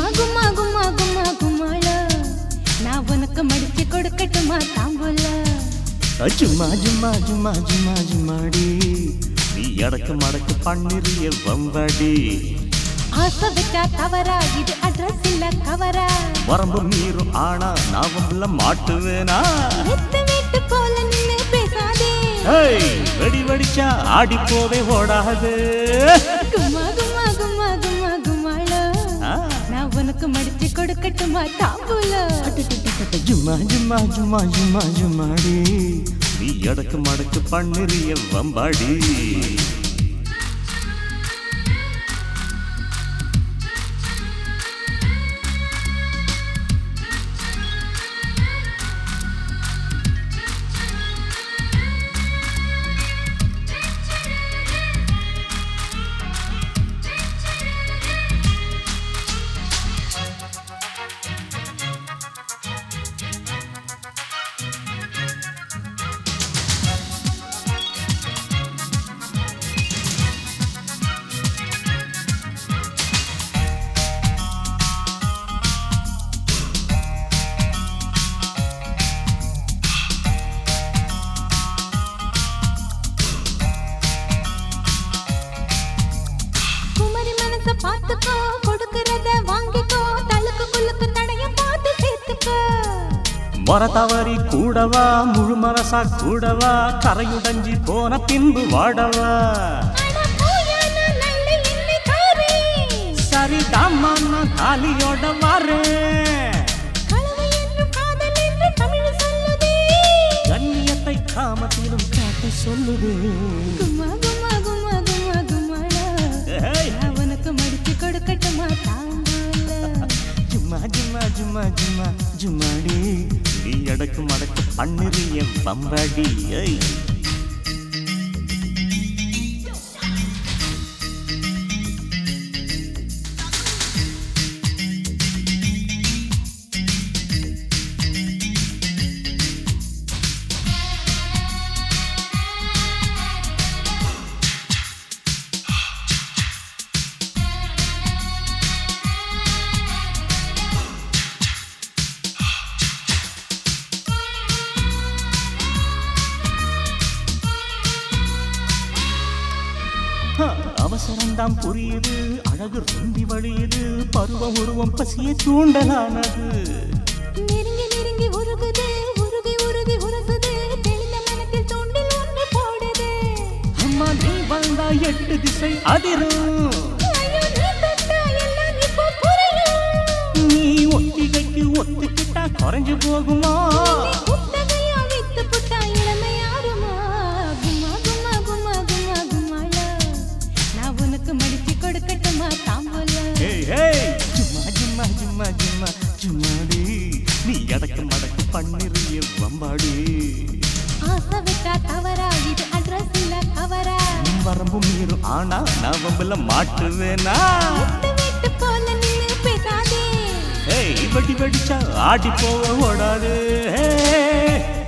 கும்மா கும்மா கும்மா கும்மா கும்மாள நான் உனக்கு மடிச்சு கொடுக்கட்டுமா தாம்பூல சும்மா சும்மா சும்மா சும்மா சும்மாடி நீ அடக்கு மடக்கு பண்ணிரிய வம்படி ஆசை வச்சா தவறா இது அட்ரஸ் இல்ல கவரா வரம்பு மீறும் ஆனா நான் வம்புல மாட்டுவேனா எத்த வீட்டு போல நின்னு பேசாதே ஏய் வெடி வெடிச்சா ஆடி போவே ஓடாது கும்மா கும்மா கும்மா கும்மா கும்மாள ஆ. நான் உனக்கு மடிச்சு கொடுக்கட்டுமா தாம்பூல ஜும்மா ஜும்மா ஜும்மா ஜும்மா ஜும்மாடி நீ அடக்கு மடக்கு பண்ணிரிய வம்பாடி குமரி மனச பாத்துக்கோ கொடுக்கறத வாங்கிக்கோ தழுக்கு குலுக்கு தடைய பார்த்து சேர்த்துக்கோ மர தவறி கூடவா முழு மனசா கூடவா கரையுடைஞ்சி போன பின்பு வாடவா அட போயா நான் நல்ல எண்ணெய் தாரேன். சரிதாம்மா நான் தாலியோட வரேன் களவு என்றும் காதல் என்று தமிழ் சொல்லுதே. கண்ணியத்தை காமத்திலும் காட்ட சொல்லுது கும்மா, கும்மா, கும்மா, கும்மா, கும்மாளா. ஏய், நான் உனக்கு மடிச்சு கொடுக்கட்டுமா தாம்பூல? ஜும்மா ஜும்மா ஜும்மா ஜும்மா ஜும்மாடி நீ அடக்கு மடக்கு பண்ணிரிய பம்பாடி ஏய் ஹ, அவசரம்தான் புரியுது அழகு ரொம்பி வழியுது பருவம் உருவம் பசிய தூண்டலானது நெருங்கி நெருங்கி உருகுது உருகி உருகி உரசுது தெளிந்த மனத்தில் தூண்டில் ஒன்று போடுது அம்மா நீ வந்தா எட்டு திசை அதிரும் ஐயோ நீ தொட்டா எல்லாம் இப்போ புரியும் நீ ஒத்திகைக்கு ஒத்துக்கிட்டா குறைஞ்சு போகுமா புத்தகையா வித்து புட்டா இளமை யாருமா கும்மா கும்மா கும்மா கும்மா கும்மாளா நான் உனக்கு மடிச்சு கொடுக்கட்டுமா தாம்பூல ஏய், ஏய், சும்மா சும்மா சும்மா சும்மா சும்மாடி நீ அடக்கு மடக்கு பண்ணிரிய வம்பாடி ஆசை விட்டா தவறா இது அட்ரஸ் இல்ல கவரா உன் வரம்பு மீறும் ஆனா நான் வம்புல மாட்டுவேனா எத்த வீட்டு போல நின்னு பேசாதே ஏய் வெடி வெடிச்சா ஆடி போக ஓடாது ஏய்